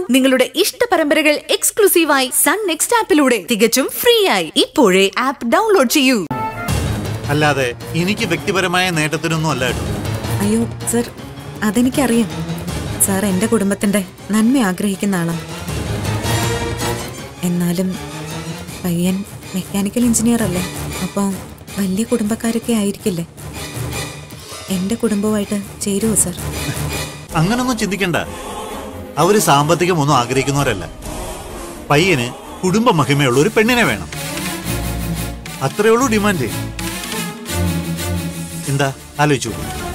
നിങ്ങളുടെ ഇഷ്ട പരമ്പരകൾ എക്സ്ക്ലൂസീവായി സൺ നെക്സ്റ്റ് ആപ്പിലൂടെ തികച്ചും ഫ്രീ ആയി ഇപ്പോഴേ ആപ്പ് ഡൗൺലോഡ് ചെയ്യൂ അല്ലാതെ എനിക്ക് വ്യക്തിപരമായ നേട്ടത്തിനൊന്നും അല്ല കേട്ടോ അയ്യോ സർ അതെനിക്കറിയാം സാർ എൻ്റെ കുടുംബത്തിൻ്റെ നന്മ ആഗ്രഹിക്കുന്ന ആളാണ് എന്നാലും പയ്യൻ മെക്കാനിക്കൽ എഞ്ചിനീയർ അല്ലേ അപ്പോൾ വലിയ കുടുംബക്കാരൊക്കെ ആയിരിക്കില്ലേ എൻ്റെ കുടുംബവുമായിട്ട് ചേരുമോ സർ അങ്ങനൊന്നും ചിന്തിക്കണ്ട അവര് സാമ്പത്തികമൊന്നും ആഗ്രഹിക്കുന്നവരല്ല പയ്യന് കുടുംബ മഹിമയുള്ള ഒരു പെണ്ണിനെ വേണം അത്രേ ഉള്ളൂ ഡിമാൻഡ് എന്താ ആലോചിച്ചു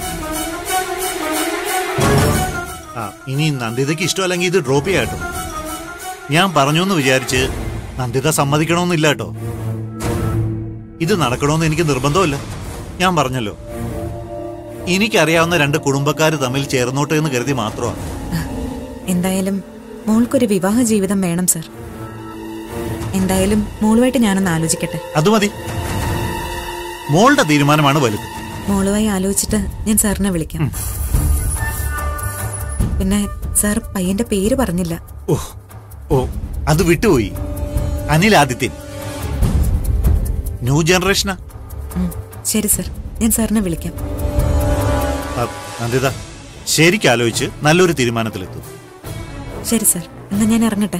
ആ ഇനി നന്ദിതയ്ക്ക് ഇഷ്ടമല്ലെങ്കിൽ ഇത് ഡ്രോപ്പ് ചെയ്യാട്ടോ ഞാൻ പറഞ്ഞു എന്ന് വിചാരിച്ച് നന്ദിത സമ്മതിക്കണമെന്നില്ല കേട്ടോ ഇത് നടക്കണമെന്ന് എനിക്ക് നിർബന്ധമില്ല ഞാൻ പറഞ്ഞല്ലോ എനിക്കറിയാവുന്ന രണ്ട് കുടുംബക്കാർ തമ്മിൽ ചേർന്നോട്ടെ എന്ന് കരുതി മാത്രമാണ് എന്തായാലും മോൾക്കൊരു വിവാഹ ജീവിതം വേണം സർ എന്തായാലും മോളുമായിട്ട് ഞാനൊന്ന് ആലോചിക്കട്ടെ അത് മതി മോളുടെ തീരുമാനമാണ് വലുത് മോളുമായി ആലോചിച്ചിട്ട് ഞാൻ സാറിനെ വിളിക്കാം പിന്നെ സാർ പയ്യന്റെ പേര് പറഞ്ഞില്ല ഓ ഓ അത് വിട്ടുപോയി അനിൽ ആദിത്യൻ ന്യൂ ജനറേഷനാ ഉം, ശരി സർ ഞാൻ സാറിനെ വിളിക്കാം ആ, നന്ദിത ശരിക്കും ആലോചിച്ച് നല്ലൊരു തീരുമാനത്തിലെത്തും ശരി സർ എന്നാ ഞാൻ ഇറങ്ങട്ടെ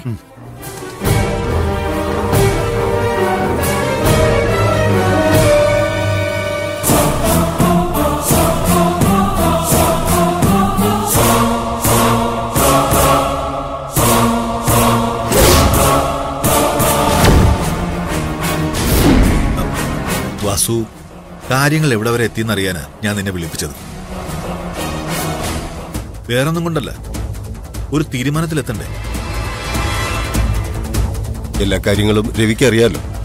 വാസു കാര്യങ്ങൾ എവിടെ വരെ എത്തിയെന്നറിയാനാ ഞാൻ നിന്നെ വിളിപ്പിച്ചത് വേറൊന്നും കൊണ്ടല്ല ഒരു തീരുമാനത്തിലെത്തണ്ടേ എല്ലാ കാര്യങ്ങളും രവിക്ക് അറിയാലോ